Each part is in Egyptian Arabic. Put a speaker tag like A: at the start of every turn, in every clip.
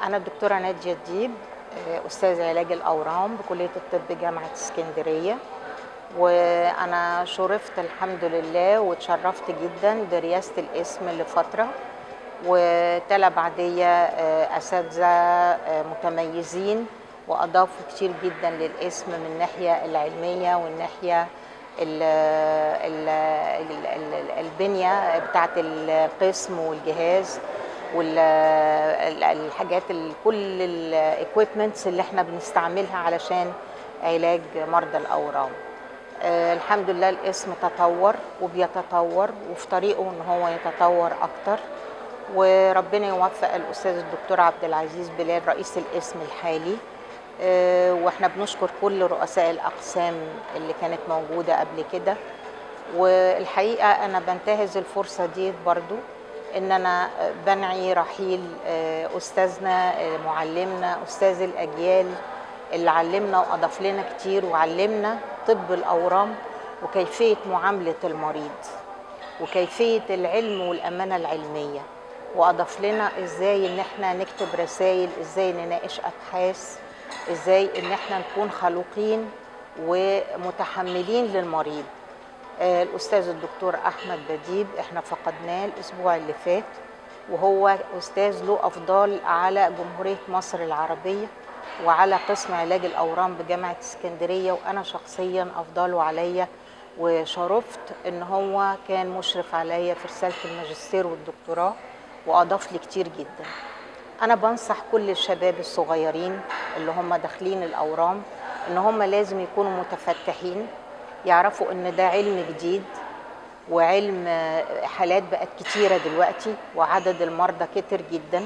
A: أنا الدكتورة نادية الديب آه، أستاذ علاج الأورام بكلية الطب جامعة اسكندرية وأنا شرفت الحمد لله واتشرفت جدا برئاسة الاسم لفترة وتلا بعدية آه، أساتذة آه، متميزين وأضافوا كتير جدا للاسم من الناحية العلمية والناحية ال ال ال ال البنية بتاعت القسم والجهاز والحاجات كل الايكويبمنتس اللي احنا بنستعملها علشان علاج مرضى الاورام آه، الحمد لله الاسم تطور وبيتطور وفي طريقه ان هو يتطور اكتر وربنا يوفق الاستاذ الدكتور عبد العزيز بلال رئيس الاسم الحالي آه، واحنا بنشكر كل رؤساء الاقسام اللي كانت موجوده قبل كده والحقيقه انا بنتهز الفرصه دي برضو ان انا بنعي رحيل آه، استاذنا آه، معلمنا استاذ الاجيال اللي علمنا واضاف لنا كتير وعلمنا طب الاورام وكيفيه معامله المريض وكيفيه العلم والامانه العلميه واضاف لنا ازاي ان احنا نكتب رسائل ازاي نناقش ابحاث ازاي ان احنا نكون خلوقين ومتحملين للمريض آه، الاستاذ الدكتور احمد بديب احنا فقدناه الاسبوع اللي فات وهو استاذ له افضال على جمهوريه مصر العربيه وعلى قسم علاج الاورام بجامعه اسكندريه وانا شخصيا افضله عليا وشرفت ان هو كان مشرف عليا في رساله الماجستير والدكتوراه واضاف لي كتير جدا انا بنصح كل الشباب الصغيرين اللي هم داخلين الاورام ان هم لازم يكونوا متفتحين يعرفوا ان ده علم جديد وعلم آه، حالات بقت كتيرة دلوقتي وعدد المرضى كتر جدا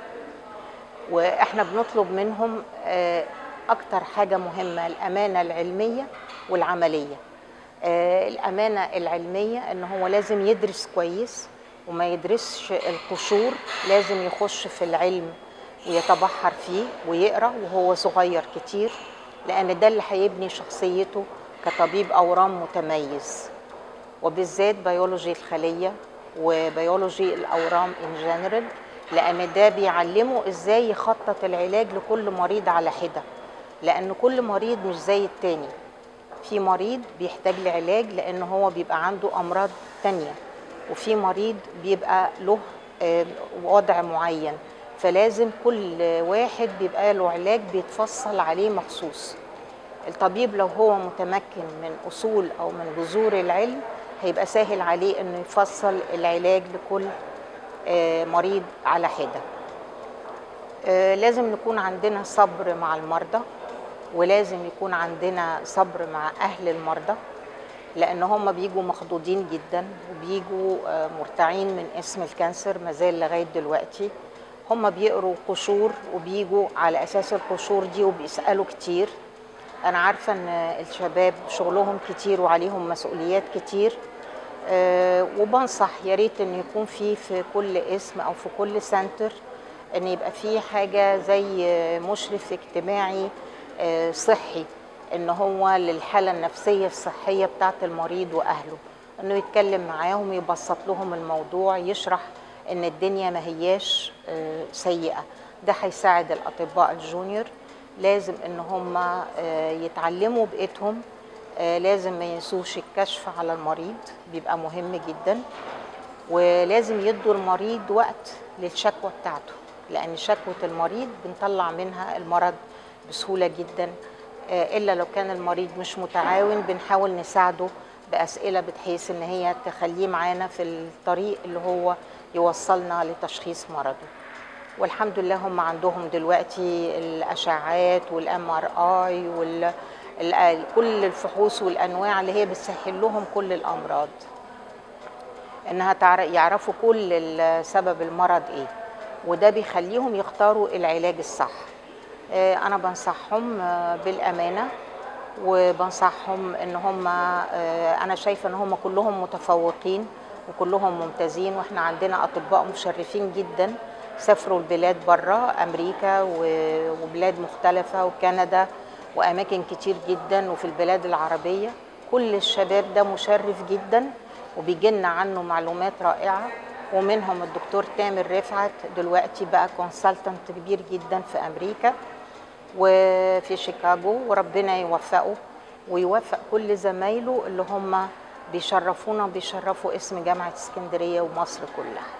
A: واحنا بنطلب منهم آه، اكتر حاجة مهمة الامانة العلمية والعملية آه، الامانة العلمية ان هو لازم يدرس كويس وما يدرسش القشور لازم يخش في العلم ويتبحر فيه ويقرا وهو صغير كتير لان ده اللي هيبني شخصيته كطبيب اورام متميز وبالذات بيولوجي الخليه وبيولوجي الاورام ان جنرال لان ده بيعلمه ازاي يخطط العلاج لكل مريض على حده لان كل مريض مش زي التاني في مريض بيحتاج لعلاج لان هو بيبقى عنده امراض تانية وفي مريض بيبقى له آه، وضع معين فلازم كل واحد بيبقى له علاج بيتفصل عليه مخصوص الطبيب لو هو متمكن من اصول او من جذور العلم هيبقى سهل عليه انه يفصل العلاج لكل آه، مريض على حده آه، لازم نكون عندنا صبر مع المرضى ولازم يكون عندنا صبر مع اهل المرضى لان هم بيجوا مخضوضين جدا وبيجوا آه، مرتعين من اسم الكانسر مازال لغايه دلوقتي هم بيقروا قشور وبيجوا على اساس القشور دي وبيسالوا كتير انا عارفه ان الشباب شغلهم كتير وعليهم مسؤوليات كتير آه، وبنصح يا ريت ان يكون في في كل اسم او في كل سنتر ان يبقى في حاجه زي مشرف اجتماعي آه، صحي ان هو للحاله النفسيه الصحيه بتاعه المريض واهله انه يتكلم معاهم يبسط لهم الموضوع يشرح ان الدنيا ما هياش آه، سيئه ده هيساعد الاطباء الجونيور لازم ان هم آه، يتعلموا بايدهم آه، لازم ما ينسوش الكشف على المريض بيبقى مهم جدا ولازم يدوا المريض وقت للشكوى بتاعته لان شكوى المريض بنطلع منها المرض بسهوله جدا آه، الا لو كان المريض مش متعاون بنحاول نساعده باسئله بحيث ان هي تخليه معانا في الطريق اللي هو يوصلنا لتشخيص مرضه والحمد لله هم عندهم دلوقتي الاشعاعات والام ار اي وال ال- كل الفحوص والانواع اللي هي بتسهل لهم كل الامراض انها تعر- يعرفوا كل ال- سبب المرض ايه وده بيخليهم يختاروا العلاج الصح آه، انا بنصحهم آه، بالامانه وبنصحهم ان هم آه، انا شايفه ان هم كلهم متفوقين وكلهم ممتازين واحنا عندنا اطباء مشرفين جدا سافروا البلاد بره امريكا و- وبلاد مختلفه وكندا واماكن كتير جدا وفي البلاد العربيه كل الشباب ده مشرف جدا وبيجي لنا عنه معلومات رائعه ومنهم الدكتور تامر رفعت دلوقتي بقى كونسلتنت كبير جدا في امريكا وفي شيكاغو وربنا يوفقه ويوفق كل زمايله اللي هم بيشرفونا بيشرفوا اسم جامعه اسكندريه ومصر كلها